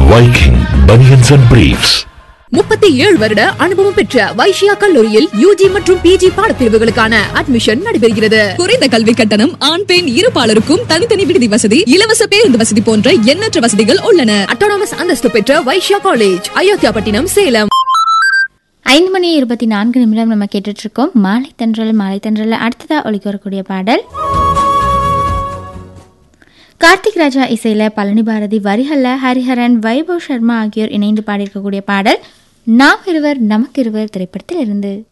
Viking Bunions and Briefs. முப்பத்தி ஏழு வருட அனுபவம் பெற்ற வைஷ்யா கல்லூரியில் யூஜி மற்றும் பிஜி பாடப்பிரிவுகளுக்கான அட்மிஷன் நடைபெறுகிறது குறைந்த கல்வி கட்டணம் ஆண் பெண் இருபாலருக்கும் தனித்தனி விடுதி வசதி இலவச பேருந்து வசதி போன்ற எண்ணற்ற வசதிகள் உள்ளன அட்டானமஸ் அந்தஸ்து பெற்ற வைஷ்யா காலேஜ் அயோத்தியாபட்டினம் சேலம் ஐந்து மணி இருபத்தி நான்கு நிமிடம் நம்ம கேட்டுட்டு இருக்கோம் மாலை தென்றல் மாலை தென்றல் அடுத்ததா ஒழிக்க வரக்கூடிய பாடல் கார்த்திக் ராஜா இசையில பழனி பாரதி வரிகள்ல ஹரிஹரன் வைபவ் சர்மா ஆகியோர் இணைந்து பாடியிருக்கக்கூடிய பாடல் நாம் இருவர் நமக்கு இருவர் திரைப்படத்தில் இருந்து